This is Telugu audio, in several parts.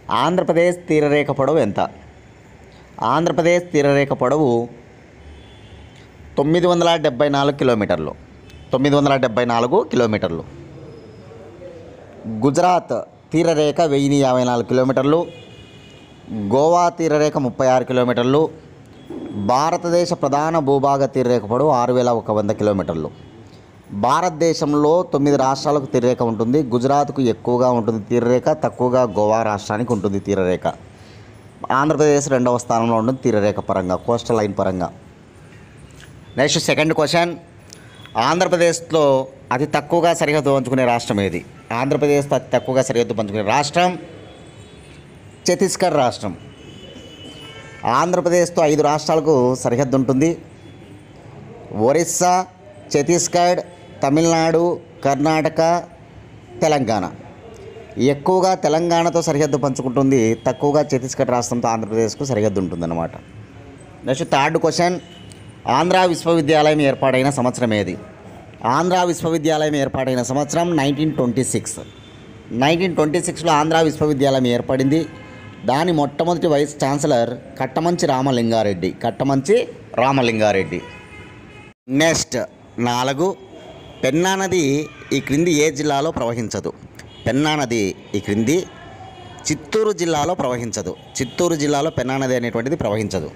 ఆంధ్రప్రదేశ్ తీరరేఖ పొడవు ఎంత ఆంధ్రప్రదేశ్ తీరరేఖ పొడవు తొమ్మిది వందల డెబ్బై నాలుగు కిలోమీటర్లు తొమ్మిది వందల డెబ్బై నాలుగు కిలోమీటర్లు గుజరాత్ తీరరేఖ వెయ్యి యాభై నాలుగు కిలోమీటర్లు గోవా తీరరేఖ ముప్పై ఆరు కిలోమీటర్లు భారతదేశ ప్రధాన భూభాగ తీరరేఖ పొడవు ఆరు వేల ఒక వంద కిలోమీటర్లు భారతదేశంలో తొమ్మిది రాష్ట్రాలకు తీరరేఖ ఉంటుంది గుజరాత్కు ఎక్కువగా ఉంటుంది తీరరేఖ తక్కువగా గోవా రాష్ట్రానికి ఉంటుంది తీరరేఖ ఆంధ్రప్రదేశ్ రెండవ స్థానంలో ఉంటుంది తీరరేఖ పరంగా కోస్టల్ లైన్ పరంగా నెక్స్ట్ సెకండ్ క్వశ్చన్ ఆంధ్రప్రదేశ్లో అతి తక్కువగా సరిహద్దు పంచుకునే రాష్ట్రం ఏది ఆంధ్రప్రదేశ్తో అతి తక్కువగా సరిహద్దు పంచుకునే రాష్ట్రం ఛత్తీస్గఢ్ రాష్ట్రం ఆంధ్రప్రదేశ్తో ఐదు రాష్ట్రాలకు సరిహద్దు ఉంటుంది ఒరిస్సా ఛత్తీస్గఢ్ తమిళనాడు కర్ణాటక తెలంగాణ ఎక్కువగా తెలంగాణతో సరిహద్దు పంచుకుంటుంది తక్కువగా ఛత్తీస్గఢ్ రాష్ట్రంతో ఆంధ్రప్రదేశ్కు సరిహద్దు ఉంటుందన్నమాట నెక్స్ట్ థర్డ్ క్వశ్చన్ ఆంధ్ర విశ్వవిద్యాలయం ఏర్పాటైన సంవత్సరం ఏది ఆంధ్ర విశ్వవిద్యాలయం ఏర్పాటైన సంవత్సరం nineteen twenty six nineteen twenty సిక్స్లో ఆంధ్ర విశ్వవిద్యాలయం ఏర్పడింది దాని మొట్టమొదటి vice chancellor Kattamanchi Ramalinga Reddy Kattamanchi Ramalinga Reddy next నాలుగు పెన్నా నది ఈ క్రింది ఏ జిల్లాలో ప్రవహించదు పెన్నా నది ఈ క్రింది చిత్తూరు జిల్లాలో ప్రవహించదు చిత్తూరు జిల్లాలో పెన్నా నది అనేటువంటిది ప్రవహించదు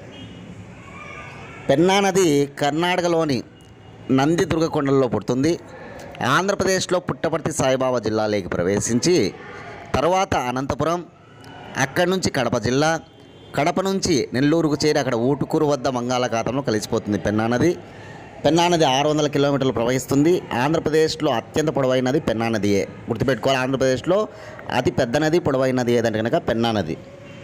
పెన్నా నది కర్ణాటకలోని నందిదుర్గ కొండల్లో పుడుతుంది ఆంధ్రప్రదేశ్లో పుట్టపర్తి సాయిబాబా జిల్లాలోకి ప్రవేశించి తర్వాత అనంతపురం అక్కడి నుంచి కడప జిల్లా కడప నుంచి నెల్లూరుకు చేరి అక్కడ ఊటుకూరు వద్ద మంగాళాఖాతంలో కలిసిపోతుంది పెన్నా నది పెన్నా నది ఆరు వందల కిలోమీటర్లు ప్రవహిస్తుంది ఆంధ్రప్రదేశ్లో అత్యంత పొడవైనది పెన్నా నదియే గుర్తుపెట్టుకోవాలి ఆంధ్రప్రదేశ్లో అతి పెద్ద నది పొడవైనది ఏదంటే కనుక పెన్నా నది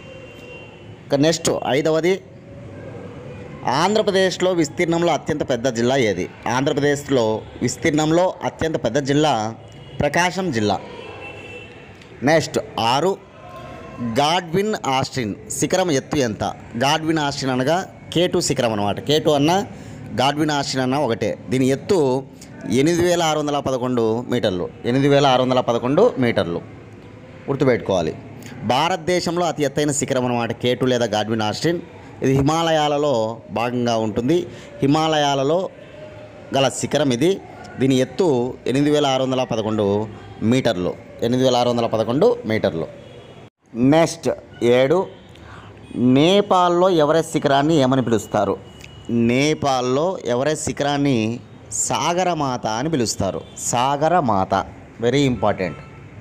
ఇక నెక్స్ట్ ఐదవది ఆంధ్రప్రదేశ్లో విస్తీర్ణంలో అత్యంత పెద్ద జిల్లా ఏది ఆంధ్రప్రదేశ్లో విస్తీర్ణంలో అత్యంత పెద్ద జిల్లా ప్రకాశం జిల్లా నెక్స్ట్ ఆరు గాడ్విన్ ఆస్టిన్ శిఖరం ఎత్తు ఎంత గాడ్విన్ ఆస్టిన్ అనగా కేటు శిఖరం అనమాట కేటు అన్న గాడ్విన్ ఆస్టిన్ అన్న ఒకటే దీని ఎత్తు ఎనిమిది వేల ఆరు వందల పదకొండు మీటర్లు ఎనిమిది వేల ఆరు వందల పదకొండు మీటర్లు గుర్తుపెట్టుకోవాలి భారతదేశంలో అతి ఎత్తైన శిఖరం అనమాట కేటు లేదా గాడ్విన్ ఆస్టిన్ ఇది హిమాలయాలలో భాగంగా ఉంటుంది హిమాలయాలలో గల శిఖరం ఇది దీని ఎత్తు ఎనిమిది వేల ఆరు వందల పదకొండు మీటర్లు ఎనిమిది వేల ఆరు వందల పదకొండు మీటర్లు నెక్స్ట్ ఏడు నేపాల్లో ఎవరెస్ట్ శిఖరాన్ని ఏమని పిలుస్తారు నేపాల్లో ఎవరెస్ట్ శిఖరాన్ని సాగరమాత అని పిలుస్తారు సాగరమాత వెరీ ఇంపార్టెంట్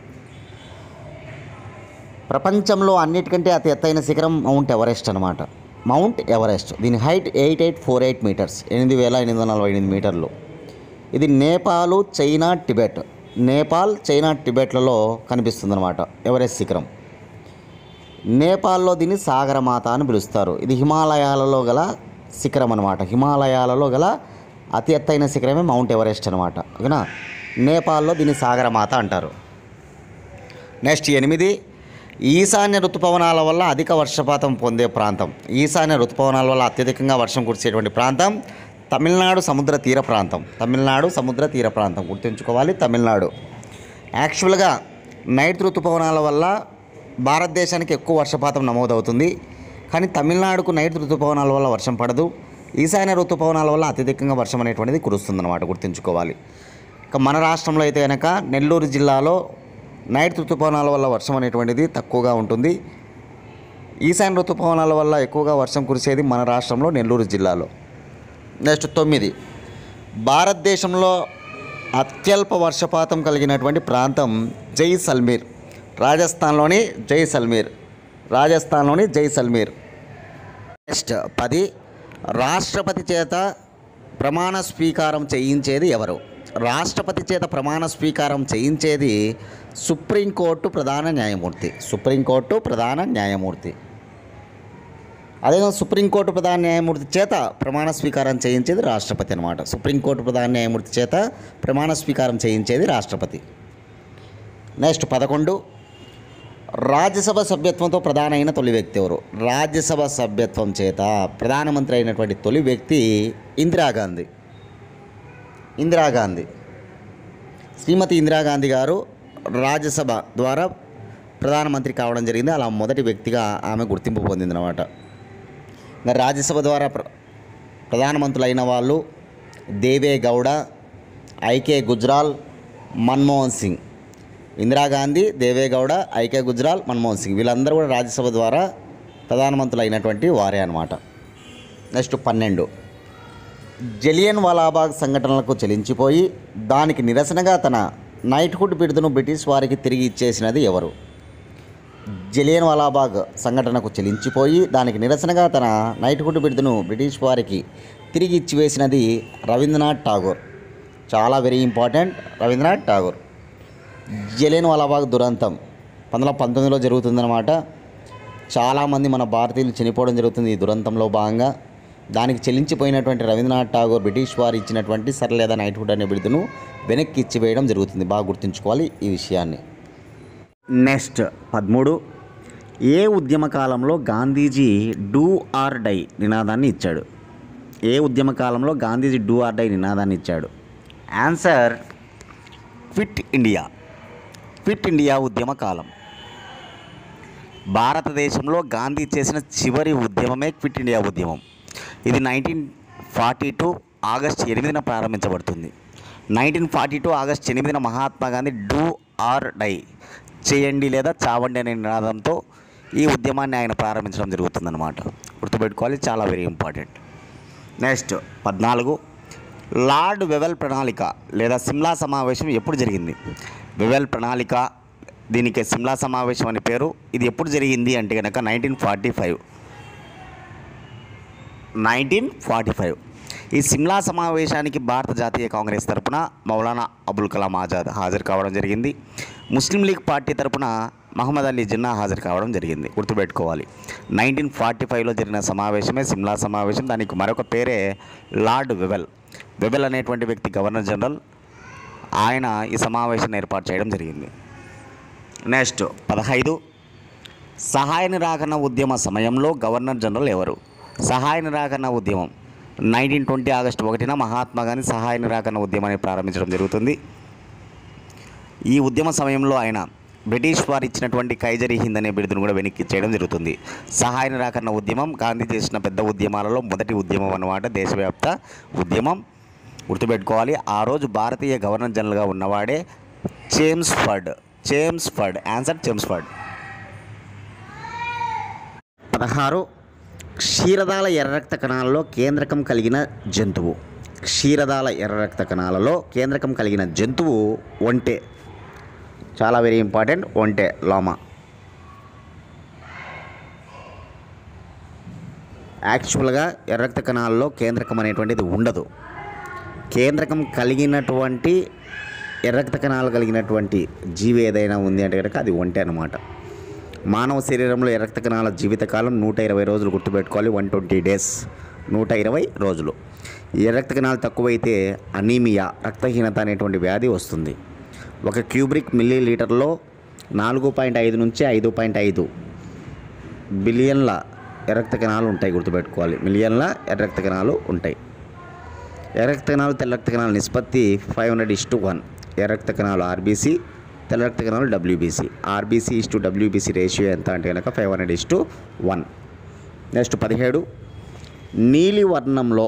ప్రపంచంలో అన్నిటికంటే అతి ఎత్తైన శిఖరం మౌంట్ ఎవరెస్ట్ అనమాట మౌంట్ ఎవరెస్ట్ దీని height eight eight four eight metres ఎనిమిది వేల ఎనిమిది వందల నలభై ఎనిమిది మీటర్లు ఇది Nepal China Tibet Nepal China టిబెట్లలో కనిపిస్తుంది అనమాట ఎవరెస్ట్ శిఖరం నేపాల్లో దీన్ని సాగరమాత అని పిలుస్తారు ఇది హిమాలయాలలో గల శిఖరం అనమాట హిమాలయాలలో గల అతి ఎత్తైన శిఖరమే మౌంట్ ఎవరెస్ట్ అనమాట ఓకేనా నేపాల్లో దీన్ని సాగరమాత అంటారు నెక్స్ట్ ఎనిమిది ఈశాన్య ఋతుపవనాల వల్ల అధిక వర్షపాతం పొందే ప్రాంతం ఈశాన్య ఋతుపవనాల వల్ల అత్యధికంగా వర్షం కురిసేటువంటి ప్రాంతం తమిళనాడు సముద్ర తీర ప్రాంతం తమిళనాడు సముద్ర తీర ప్రాంతం గుర్తుంచుకోవాలి తమిళనాడు యాక్చువల్గా నైట్ ఋతుపవనాల వల్ల భారతదేశానికి ఎక్కువ వర్షపాతం నమోదవుతుంది కానీ తమిళనాడుకు నైట్ ఋతుపవనాల వల్ల వర్షం పడదు ఈశాన్య ఋతుపవనాల వల్ల అత్యధికంగా వర్షం అనేటువంటిది కురుస్తుందన్నమాట గుర్తుంచుకోవాలి ఇక మన రాష్ట్రంలో అయితే కనుక నెల్లూరు జిల్లాలో నైట్ ఋతుపవనాల వల్ల వర్షం అనేటువంటిది తక్కువగా ఉంటుంది ఈశాన్య ఋతుపవనాల వల్ల ఎక్కువగా వర్షం కురిసేది మన రాష్ట్రంలో నెల్లూరు జిల్లాలో నెక్స్ట్ తొమ్మిది భారతదేశంలో అత్యల్ప వర్షపాతం కలిగినటువంటి ప్రాంతం జైసల్మీర్ రాజస్థాన్లోని జైసల్మీర్ రాజస్థాన్లోని జైసల్మీర్ నెక్స్ట్ పది రాష్ట్రపతి చేత ప్రమాణ స్వీకారం చేయించేది ఎవరు రాష్ట్రపతి చేత ప్రమాణ స్వీకారం చేయించేది సుప్రీంకోర్టు ప్రధాన న్యాయమూర్తి సుప్రీంకోర్టు ప్రధాన న్యాయమూర్తి అదేవిధంగా సుప్రీంకోర్టు ప్రధాన న్యాయమూర్తి చేత ప్రమాణ స్వీకారం చేయించేది రాష్ట్రపతి అనమాట సుప్రీంకోర్టు ప్రధాన న్యాయమూర్తి చేత ప్రమాణ స్వీకారం చేయించేది రాష్ట్రపతి నెక్స్ట్ పదకొండు రాజ్యసభ సభ్యత్వంతో ప్రధాన అయిన తొలి వ్యక్తి ఎవరు రాజ్యసభ సభ్యత్వం చేత ప్రధానమంత్రి అయినటువంటి తొలి వ్యక్తి ఇందిరాగాంధీ ఇందిరాగాంధీ శ్రీమతి ఇందిరాగాంధీ గారు రాజ్యసభ ద్వారా ప్రధానమంత్రి కావడం జరిగింది అలా మొదటి వ్యక్తిగా ఆమె గుర్తింపు పొందిందనమాట ఇంకా రాజ్యసభ ద్వారా ప్ర ప్రధానమంత్రులైన వాళ్ళు దేవే గౌడ ఐకే గుజ్రాల్ మన్మోహన్ సింగ్ ఇందిరాగాంధీ దేవేగౌడ ఐకే గుజ్రాల్ మన్మోహన్ సింగ్ వీళ్ళందరూ కూడా రాజ్యసభ ద్వారా ప్రధానమంత్రులు అయినటువంటి వారే అనమాట నెక్స్ట్ పన్నెండు జలియన్ వాలాబాగ్ సంఘటనలకు చెలించిపోయి దానికి నిరసనగా తన నైట్హుడ్ బిరుదును బ్రిటిష్ వారికి తిరిగి ఇచ్చేసినది ఎవరు జలియన్ వాలాబాగ్ సంఘటనకు చెలించిపోయి దానికి నిరసనగా తన నైట్హుడ్ బిరుదును బ్రిటిష్ వారికి తిరిగి ఇచ్చివేసినది రవీంద్రనాథ్ ఠాగూర్ చాలా వెరీ ఇంపార్టెంట్ రవీంద్రనాథ్ ఠాగూర్ జలియన్ వాలాబాగ్ దురంతం పంతొమ్మిది పంతొమ్మిదిలో జరుగుతుందన్నమాట చాలామంది మన భారతీయులు చనిపోవడం జరుగుతుంది ఈ దురంతంలో భాగంగా దానికి చెల్లించిపోయినటువంటి రవీంద్రనాథ్ ఠాగూర్ బ్రిటిష్ వారు ఇచ్చినటువంటి సర్ లేదా నైట్హుడ్ అనే బిరుదును వెనక్కి ఇచ్చివేయడం జరుగుతుంది బాగా గుర్తుంచుకోవాలి ఈ విషయాన్ని నెక్స్ట్ పదమూడు ఏ ఉద్యమ కాలంలో గాంధీజీ డూ ఆర్ డై నినాదాన్ని ఇచ్చాడు ఏ ఉద్యమ కాలంలో గాంధీజీ డూ ఆర్ డై నినాదాన్ని ఇచ్చాడు answer quit India quit India ఉద్యమ కాలం భారతదేశంలో గాంధీ చేసిన చివరి ఉద్యమమే క్విట్ ఇండియా ఉద్యమం ఇది నైన్టీన్ ఫార్టీ టూ ఆగస్ట్ ఎనిమిదిన ప్రారంభించబడుతుంది నైన్టీన్ ఫార్టీ టూ ఆగస్ట్ ఎనిమిదిన Mahatma Gandhi do or die చేయండి లేదా చావండి అనే నినాదంతో ఈ ఉద్యమాన్ని ఆయన ప్రారంభించడం జరుగుతుందన్నమాట గుర్తుపెట్టుకోవాలి చాలా వెరీ ఇంపార్టెంట్ నెక్స్ట్ పద్నాలుగు లార్డ్ వెవెల్ ప్రణాళిక లేదా సిమ్లా సమావేశం ఎప్పుడు జరిగింది వెవెల్ ప్రణాళిక దీనికి సిమ్లా సమావేశం అని పేరు ఇది ఎప్పుడు జరిగింది అంటే కనుక nineteen forty five nineteen forty five ఈ సిమ్లా సమావేశానికి భారత జాతీయ కాంగ్రెస్ తరపున మౌలానా అబుల్ కలాం ఆజాద్ హాజరు కావడం జరిగింది ముస్లిం లీగ్ పార్టీ తరపున మహమ్మద్ అలీ జిన్నా హాజరు కావడం జరిగింది గుర్తుపెట్టుకోవాలి నైన్టీన్ ఫార్టీ ఫైవ్లో జరిగిన సమావేశమే సిమ్లా సమావేశం దానికి మరొక పేరే లార్డ్ వెవెల్ వెవెల్ అనేటువంటి వ్యక్తి గవర్నర్ జనరల్ ఆయన ఈ సమావేశాన్ని ఏర్పాటు చేయడం జరిగింది నెక్స్ట్ పదహైదు సహాయ నిరాకరణ ఉద్యమ సమయంలో గవర్నర్ జనరల్ ఎవరు సహాయ నిరాకరణ ఉద్యమం నైన్టీన్ ట్వంటీ ఆగస్టు ఒకటిన మహాత్మా గాంధీ సహాయ నిరాకరణ ఉద్యమాన్ని ప్రారంభించడం జరుగుతుంది ఈ ఉద్యమ సమయంలో ఆయన బ్రిటిష్ వారు ఇచ్చినటువంటి కైజరీ హింద్ అనే బిరుదును కూడా వెనక్కి ఇచ్చేయడం జరుగుతుంది సహాయ నిరాకరణ ఉద్యమం గాంధీ చేసిన పెద్ద ఉద్యమాలలో మొదటి ఉద్యమం అన్నమాట దేశవ్యాప్త ఉద్యమం గుర్తుపెట్టుకోవాలి ఆ రోజు భారతీయ గవర్నర్ జనరల్గా ఉన్నవాడే Chelmsford Chelmsford answer Chelmsford పదహారు క్షీరదాల ఎర్ర రక్త కణాలలో కేంద్రకం కలిగిన జంతువు క్షీరదాల ఎర్ర రక్త కణాలలో కేంద్రకం కలిగిన జంతువు ఒంటె చాలా వెరీ ఇంపార్టెంట్ ఒంటె లామా యాక్చువల్గా ఎర్ర రక్త కణాలలో కేంద్రకం అనేటువంటిది ఉండదు కేంద్రకం కలిగినటువంటి ఎర్ర రక్త కణాలు కలిగినటువంటి జీవి ఏదైనా ఉంది అంటే కనుక అది ఒంటె అనమాట మానవ శరీరంలో ఎర్ర రక్త కణాల జీవితకాలం నూట ఇరవై రోజులు గుర్తుపెట్టుకోవాలి వన్ ట్వంటీ డేస్ నూట ఇరవై రోజులు ఈ ఎర్ర రక్త కణాలు తక్కువైతే అనీమియా రక్తహీనత అనేటువంటి వ్యాధి వస్తుంది ఒక క్యూబ్రిక్ మిల్లీ లీటర్లో నాలుగు పాయింట్ ఐదు నుంచి ఐదు పాయింట్ ఐదు బిలియన్ల ఎర్ర రక్త కణాలు ఉంటాయి గుర్తుపెట్టుకోవాలి మిలియన్ల ఎర్ర రక్త కణాలు ఉంటాయి ఎర్ర రక్త కణాలు తెల్ల రక్త కణాల నిష్పత్తి five hundred is to one ఎర్ర రక్త కణాలు ఆర్బీసీ తెల్ల రక్త కణాలు WBC RBC is to WBC ratio ఎంత అంటే కనుక five hundred is to one next పదిహేడు నీలి వర్ణంలో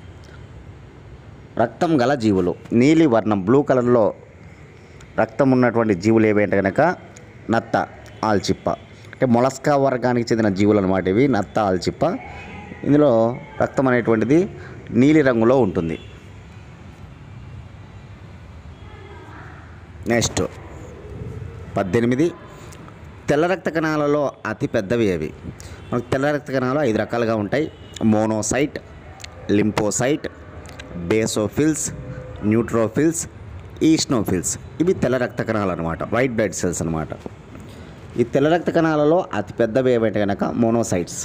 రక్తం గల జీవులు నీలి వర్ణం బ్లూ కలర్లో రక్తం ఉన్నటువంటి జీవులు ఏవేంటే కనుక నత్త ఆల్చిప్ప అంటే మొలస్కా వర్గానికి చెందిన జీవులు అనమాట ఇవి నత్త ఆల్చిప్ప ఇందులో రక్తం అనేటువంటిది నీలి రంగులో ఉంటుంది నెక్స్ట్ పద్దెనిమిది తెల్ల రక్త కణాలలో అతి పెద్దవి అవి మనకు తెల్ల రక్త కణాలు ఐదు రకాలుగా ఉంటాయి monocyte lymphocyte basophils neutrophils eosinophils ఇవి తెల్ల రక్త కణాలు అనమాట వైట్ బ్లడ్ సెల్స్ అనమాట ఈ తెల్ల రక్త కణాలలో అతి పెద్దవి ఏవంటే కనుక మోనోసైట్స్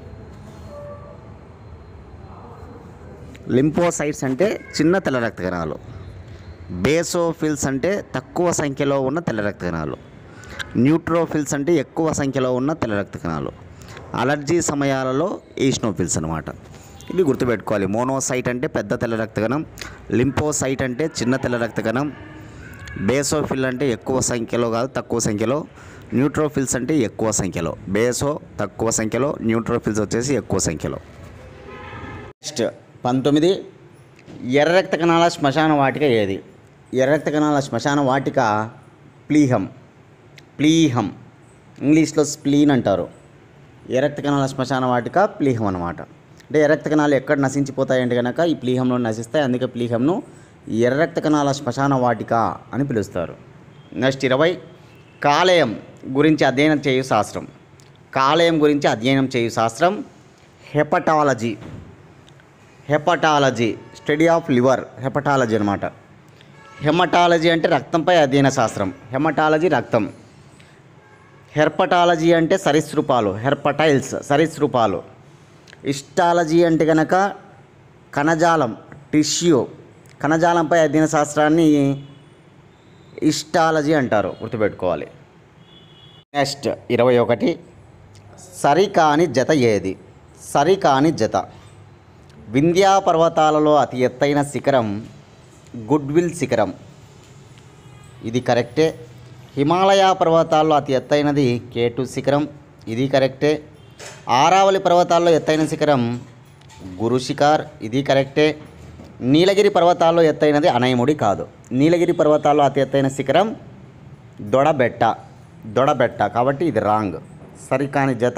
లింపోసైట్స్ అంటే చిన్న తెల్ల రక్త కణాలు బేసోఫిల్స్ అంటే తక్కువ సంఖ్యలో ఉన్న తెల్ల రక్త కణాలు న్యూట్రోఫిల్స్ అంటే ఎక్కువ సంఖ్యలో ఉన్న తెల్ల రక్త కణాలు అలర్జీ సమయాలలో ఈస్నోఫిల్స్ అనమాట ఇవి గుర్తుపెట్టుకోవాలి మోనోసైట్ అంటే పెద్ద తెల్ల రక్త కణం లింపోసైట్ అంటే చిన్న తెల్ల రక్త కణం బేసోఫిల్ అంటే ఎక్కువ సంఖ్యలో కాదు తక్కువ సంఖ్యలో న్యూట్రోఫిల్స్ అంటే ఎక్కువ సంఖ్యలో బేసో తక్కువ సంఖ్యలో న్యూట్రోఫిల్స్ వచ్చేసి ఎక్కువ సంఖ్యలో నెక్స్ట్ పంతొమ్మిది ఎర్ర రక్త కణాల శ్మశాన వాటిక ఏది ఎర్ర రక్త కణాల శ్మశాన వాటిక ప్లీహం ప్లీహం ఇంగ్లీష్లో స్ప్లీన్ అంటారు ఎర్ర రక్త కణాల శ్మశాన వాటిక ప్లీహం అనమాట అంటే ఎర్ర రక్త కణాలు ఎక్కడ నశించిపోతాయంటే కనుక ఈ ప్లీహంలో నశిస్తాయి అందుకే ప్లీహంను ఎర్ర రక్త కణాల శ్మశాన వాటిక అని పిలుస్తారు నెక్స్ట్ ఇరవై కాలేయం గురించి అధ్యయనం చేయు శాస్త్రం కాలేయం గురించి అధ్యయనం చేయు శాస్త్రం hepatology hepatology study of liver hepatology అనమాట హెమటాలజీ అంటే రక్తంపై అధ్యయన శాస్త్రం హెమటాలజీ రక్తం హెర్పటాలజీ అంటే సరీసృపాలు హెర్పటైల్స్ సరీసృపాలు ఇస్టాలజీ అంటే కనుక కణజాలం టిష్యూ కణజాలంపై అధ్యయన శాస్త్రాన్ని ఇస్టాలజీ అంటారు గుర్తుపెట్టుకోవాలి నెక్స్ట్ ఇరవై ఒకటి సరికాని జత ఏది సరికాని జత వింధ్యా పర్వతాలలో అతి ఎత్తైన శిఖరం గుడ్విల్ శిఖరం ఇది కరెక్టే హిమాలయ పర్వతాల్లో అతి ఎత్తైనది కేటు శిఖరం ఇది కరెక్టే ఆరావళి పర్వతాల్లో ఎత్తైన శిఖరం గురు శిఖర్ ఇది కరెక్టే నీలగిరి పర్వతాల్లో ఎత్తైనది అనయముడి కాదు నీలగిరి పర్వతాల్లో అతి ఎత్తైన శిఖరం దొడబెట్ట దొడబెట్ట కాబట్టి ఇది రాంగ్ సరికాని జత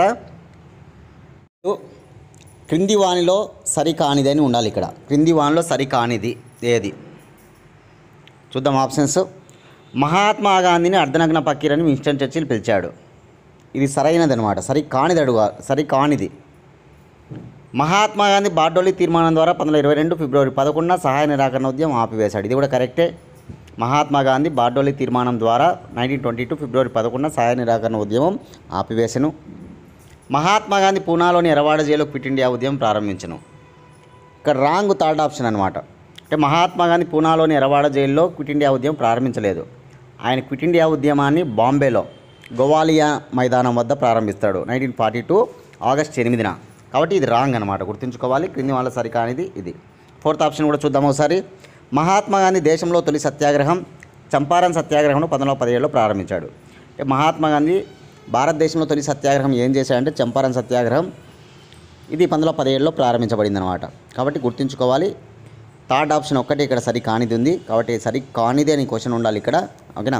క్రింది వానిలో సరికానిది అని ఉండాలి ఇక్కడ క్రింది వానిలో సరికానిది ఏది చూద్దాం ఆప్షన్స్ మహాత్మా గాంధీని అర్ధనగ్న పక్కీరని విన్స్టన్ చర్చిల్ పిలిచాడు ఇది సరైనది అనమాట సరి కానిది అడుగు సరి కానిది మహాత్మా గాంధీ బార్డోలి తీర్మానం ద్వారా పంతొమ్మిది ఇరవై రెండు ఫిబ్రవరి పదకొండున సహాయ నిరాకరణ ఉద్యమం ఆపివేశాడు ఇది కూడా కరెక్టే మహాత్మా గాంధీ బార్డోలి తీర్మానం ద్వారా నైన్టీన్ ట్వంటీ టూ ఫిబ్రవరి పదకొండున సహాయ నిరాకరణ ఉద్యమం ఆపివేశను మహాత్మా గాంధీ పూనాలోని ఎరవాడ జైలు క్విట్ ఇండియా ఉద్యమం ప్రారంభించను ఇక్కడ రాంగ్ థర్డ్ ఆప్షన్ అనమాట అంటే మహాత్మా గాంధీ పూనాలోని ఎరవాడ జైల్లో క్విట్ ఇండియా ఉద్యమం ప్రారంభించలేదు ఆయన క్విట్ ఇండియా ఉద్యమాన్ని బాంబేలో గోవాలియా మైదానం వద్ద ప్రారంభిస్తాడు నైన్టీన్ ఫార్టీ టూ ఆగస్ట్ ఎనిమిదిన కాబట్టి ఇది రాంగ్ అనమాట గుర్తుంచుకోవాలి క్రింది వాళ్ళ సరికానిది ఇది ఫోర్త్ ఆప్షన్ కూడా చూద్దాం ఒకసారి మహాత్మా గాంధీ దేశంలో తొలి సత్యాగ్రహం చంపారన్ సత్యాగ్రహంను పంతొమ్మిది వందల పదిహేడులో ప్రారంభించాడు అంటే మహాత్మా గాంధీ భారతదేశంలో తొలి సత్యాగ్రహం ఏం చేశాడంటే చంపారన్ సత్యాగ్రహం ఇది పంతొమ్మిది వందల పదిహేడులో ప్రారంభించబడింది అనమాట కాబట్టి గుర్తుంచుకోవాలి థర్డ్ ఆప్షన్ ఒక్కటే ఇక్కడ సరి కానిది ఉంది కాబట్టి సరి కానిది అని క్వశ్చన్ ఉండాలి ఇక్కడ ఓకేనా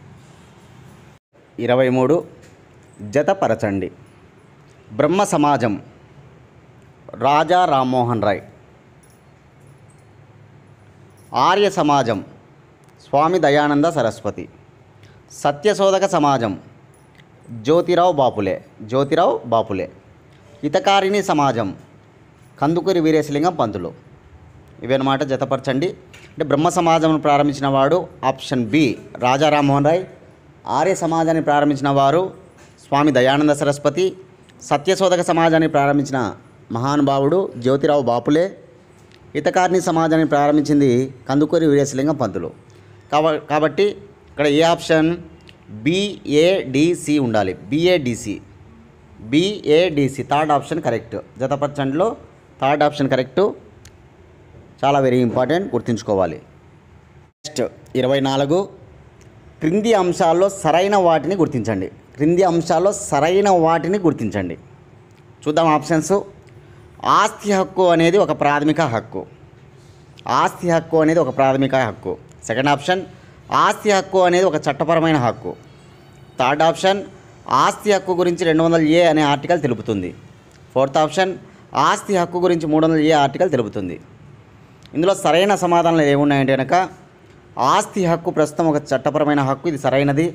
ఇరవై మూడు జతపరచండి బ్రహ్మ సమాజం రాజా రామ్మోహన్ రాయ్ ఆర్య సమాజం స్వామి దయానంద సరస్వతి సత్యశోధక సమాజం జ్యోతిరావు బాపులే జ్యోతిరావు బాపులే హితకారిణి సమాజం కందుకూరి వీరేశలింగం పంతులు ఇవన్నమాట జతపరచండి అంటే బ్రహ్మ సమాజం ప్రారంభించిన వాడు ఆప్షన్ బి రాజా రామ్మోహన్ రాయ్ ఆర్య సమాజాన్ని ప్రారంభించిన వారు స్వామి దయానంద సరస్వతి సత్యశోధక సమాజాన్ని ప్రారంభించిన మహానుభావుడు జ్యోతిరావు బాపులే హితకారిణి సమాజాన్ని ప్రారంభించింది కందుకూరి వీరేశలింగం పంతులు కాబ కాబట్టి ఇక్కడ ఏ ఆప్షన్ బిఏడిసి ఉండాలి B A D C B A D C third option correct జతపరచండిలో థర్డ్ ఆప్షన్ కరెక్టు చాలా వెరీ ఇంపార్టెంట్ గుర్తుంచుకోవాలి నెక్స్ట్ ఇరవై నాలుగు క్రింది అంశాల్లో సరైన వాటిని గుర్తించండి క్రింది అంశాల్లో సరైన వాటిని గుర్తించండి చూద్దాం ఆప్షన్స్ ఆస్తి హక్కు అనేది ఒక ప్రాథమిక హక్కు ఆస్తి హక్కు అనేది ఒక ప్రాథమిక హక్కు సెకండ్ ఆప్షన్ ఆస్తి హక్కు అనేది ఒక చట్టపరమైన హక్కు థర్డ్ ఆప్షన్ ఆస్తి హక్కు గురించి రెండు వందల ఏ అనే ఆర్టికల్ తెలుపుతుంది ఫోర్త్ ఆప్షన్ ఆస్తి హక్కు గురించి మూడు వందల ఏ ఆర్టికల్ తెలుపుతుంది ఇందులో సరైన సమాధానాలు ఏమున్నాయంటే కనుక ఆస్తి హక్కు ప్రస్తుతం ఒక చట్టపరమైన హక్కు ఇది సరైనది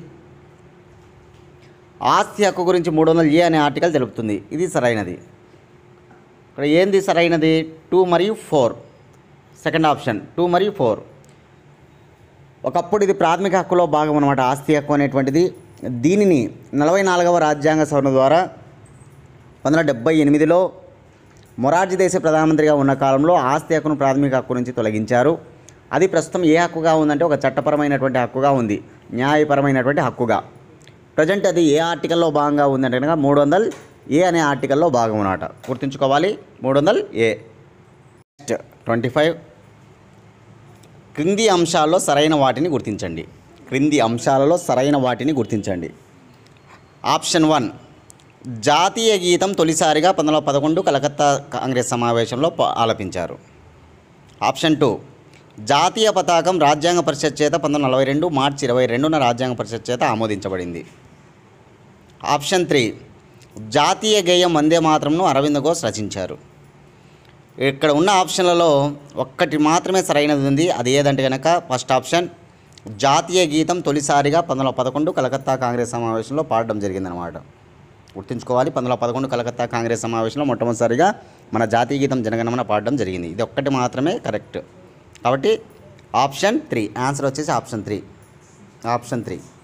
ఆస్తి హక్కు గురించి మూడు వందల ఏ అనే ఆర్టికల్ తెలుపుతుంది ఇది సరైనది ఇక్కడ ఏంది సరైనది టూ మరియు ఫోర్ సెకండ్ ఆప్షన్ టూ మరియు ఫోర్ ఒకప్పుడు ఇది ప్రాథమిక హక్కులో భాగం అనమాట ఆస్తి హక్కు అనేటువంటిది దీనిని నలభై నాలుగవ రాజ్యాంగ సవరణ ద్వారా పంతొమ్మిది వందల డెబ్బై ఎనిమిదిలో మొరార్జీ దేశ ప్రధానమంత్రిగా ఉన్న కాలంలో ఆస్తి హక్కును ప్రాథమిక హక్కు నుంచి తొలగించారు అది ప్రస్తుతం ఏ హక్కుగా ఉందంటే ఒక చట్టపరమైనటువంటి హక్కుగా ఉంది న్యాయపరమైనటువంటి హక్కుగా ప్రజెంట్ అది ఏ ఆర్టికల్లో భాగంగా ఉందంటే కనుక మూడు వందల ఏ అనే ఆర్టికల్లో భాగం అన్నమాట గుర్తుంచుకోవాలి మూడు వందల ఏ నెక్స్ట్ ట్వంటీ ఫైవ్ క్రింది అంశాల్లో సరైన వాటిని గుర్తించండి క్రింది అంశాలలో సరైన వాటిని గుర్తించండి ఆప్షన్ వన్ జాతీయ గీతం తొలిసారిగా పంతొమ్మిది వందల పదకొండు కలకత్తా కాంగ్రెస్ సమావేశంలో ప- ఆలపించారు ఆప్షన్ టూ జాతీయ పతాకం రాజ్యాంగ పరిషత్ చేత పంతొమ్మిది వందల నలభై రెండు మార్చి ఇరవై రెండున రాజ్యాంగ పరిషత్ చేత ఆమోదించబడింది ఆప్షన్ త్రీ జాతీయ గేయం వందే మాత్రంను అరవింద్ ఘోష్ రచించారు ఇక్కడ ఉన్న ఆప్షన్లలో ఒక్కటి మాత్రమే సరైనది ఉంది అది ఏదంటే కనుక ఫస్ట్ ఆప్షన్ జాతీయ గీతం తొలిసారిగా పంతొమ్మిది వందల పదకొండు కలకత్తా కాంగ్రెస్ సమావేశంలో పాడడం జరిగిందనమాట గుర్తుంచుకోవాలి పంతొమ్మిది వందల పదకొండు కలకత్తా కాంగ్రెస్ సమావేశంలో మొట్టమొదటిసారిగా మన జాతీయ గీతం జనగణమన పాడడం జరిగింది ఇది ఒక్కటి మాత్రమే కరెక్ట్ కాబట్టి ఆప్షన్ త్రీ ఆన్సర్ వచ్చేసి ఆప్షన్ త్రీ ఆప్షన్ త్రీ